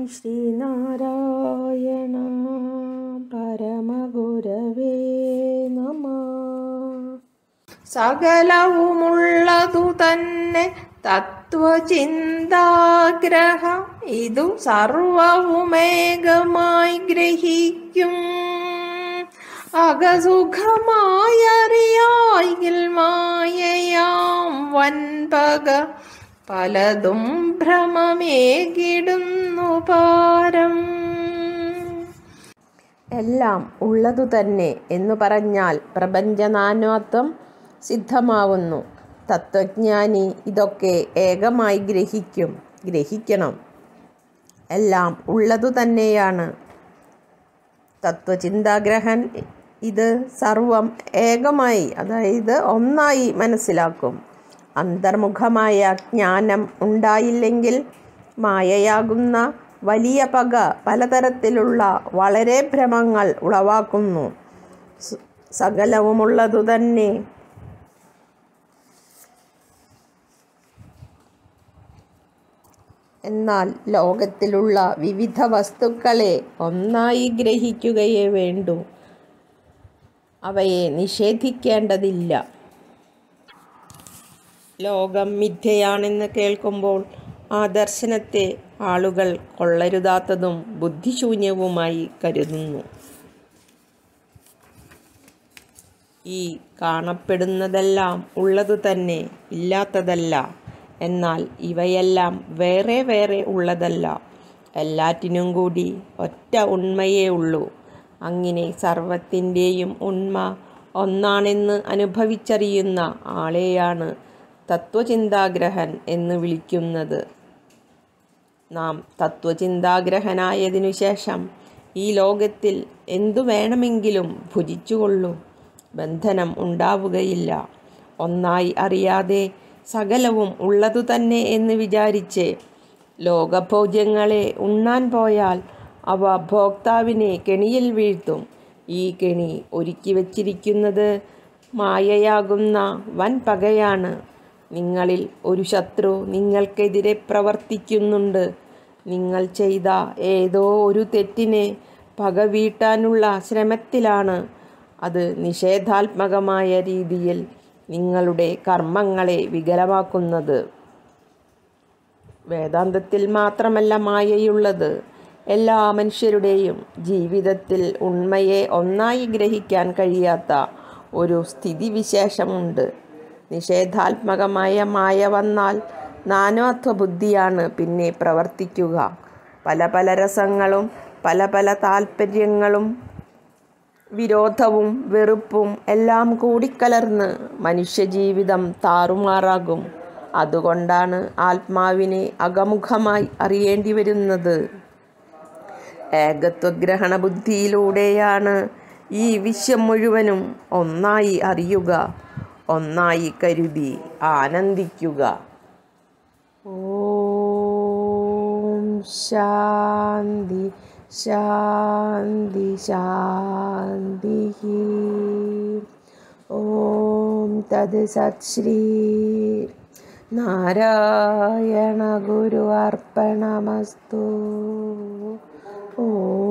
ശ്രീനാരായണ പരമഗുരവേ നമ സകലവുമുള്ളതു തന്നെ തത്വചിന്താഗ്രഹ ഇതു സർവവുമേകമായി ഗ്രഹിക്കും അകസുഖമായറിയായിൽ മായയാം വൻപക പലതും ഭ്രമമേകിടുന്നു പാരം എല്ലാം ഉള്ളതു തന്നെ എന്നു പറഞ്ഞാൽ പ്രപഞ്ചനാനാത്വം സിദ്ധമാവുന്നു തത്വജ്ഞാനി ഇതൊക്കെ ഏകമായി ഗ്രഹിക്കും ഗ്രഹിക്കണം എല്ലാം ഉള്ളതു തന്നെയാണ് തത്വചിന്താഗ്രഹൻ ഇത് സർവം ഏകമായി അതായത് ഒന്നായി മനസ്സിലാക്കും അന്തർമുഖമായ ജ്ഞാനം ഉണ്ടായില്ലെങ്കിൽ മായയാകുന്ന വലിയ പക പലതരത്തിലുള്ള വളരെ ഭ്രമങ്ങൾ ഉളവാക്കുന്നു സ- സകലവുമുള്ളതു തന്നെ എന്നാൽ ലോകത്തിലുള്ള വിവിധ വസ്തുക്കളെ ഒന്നായി ഗ്രഹിക്കുകയേ വേണ്ടൂ അവയെ നിഷേധിക്കേണ്ടതില്ല ലോകം മിഥ്യയാണെന്ന് കേൾക്കുമ്പോൾ ആ ദർശനത്തെ ആളുകൾ കൊള്ളരുതാത്തതും ബുദ്ധിശൂന്യവുമായി കരുതുന്നു ഈ കാണപ്പെടുന്നതെല്ലാം ഉള്ളതു തന്നെ ഇല്ലാത്തതല്ല എന്നാൽ ഇവയെല്ലാം വേറെ വേറെ ഉള്ളതല്ല എല്ലാറ്റിനും കൂടി ഒറ്റ ഉണ്മയേ ഉള്ളൂ അങ്ങനെ സർവത്തിൻ്റെയും ഉണ്മ ഒന്നാണെന്ന് അനുഭവിച്ചറിയുന്ന ആളെയാണ് തത്വചിന്താഗ്രഹൻ എന്ന് വിളിക്കുന്നത് നാം തത്വചിന്താഗ്രഹനായതിനു ശേഷം ഈ ലോകത്തിൽ എന്തു വേണമെങ്കിലും ഭുജിച്ചുകൊള്ളൂ ബന്ധനം ഉണ്ടാവുകയില്ല ഒന്നായി അറിയാതെ സകലവും ഉള്ളതു തന്നെ എന്ന് വിചാരിച്ച് ലോകഭോജ്യങ്ങളെ ഉണ്ണാൻ പോയാൽ അവ ഭോക്താവിനെ കെണിയിൽ വീഴ്ത്തും ഈ കെണി ഒരുക്കി വച്ചിരിക്കുന്നത് മായയാകുന്ന വൻ പകയാണ് നിങ്ങളിൽ ഒരു ശത്രു നിങ്ങൾക്കെതിരെ പ്രവർത്തിക്കുന്നുണ്ട് നിങ്ങൾ ചെയ്ത ഏതോ ഒരു തെറ്റിനെ പക വീട്ടാനുള്ള ശ്രമത്തിലാണ് അത് നിഷേധാത്മകമായ രീതിയിൽ നിങ്ങളുടെ കർമ്മങ്ങളെ വികലമാക്കുന്നത് വേദാന്തത്തിൽ മാത്രമല്ല മായയുള്ളത് എല്ലാ മനുഷ്യരുടെയും ജീവിതത്തിൽ ഉണ്മയെ ഒന്നായി ഗ്രഹിക്കാൻ കഴിയാത്ത ഒരു സ്ഥിതിവിശേഷമുണ്ട് നിഷേധാത്മകമായ മായ വന്നാൽ നാനാത്വ ബുദ്ധിയാണ് പിന്നെ പ്രവർത്തിക്കുക പല പല രസങ്ങളും പല പല താല്പര്യങ്ങളും വിരോധവും വെറുപ്പും എല്ലാം കൂടിക്കലർന്ന് മനുഷ്യജീവിതം താറുമാറാകും അതുകൊണ്ടാണ് ആത്മാവിനെ അകമുഖമായി അറിയേണ്ടി വരുന്നത് ഏകത്വഗ്രഹണ ബുദ്ധിയിലൂടെയാണ് ഈ വിശ്വം മുഴുവനും ഒന്നായി അറിയുക ഒന്നായി കരുതി ആനന്ദിക്കുക ഓം ശാന്തി ശാന്തി ശാന്തി ഓം തത് സത് ശ്രീ നാരായണ ഗുരു അർപ്പണമസ്തു ഓം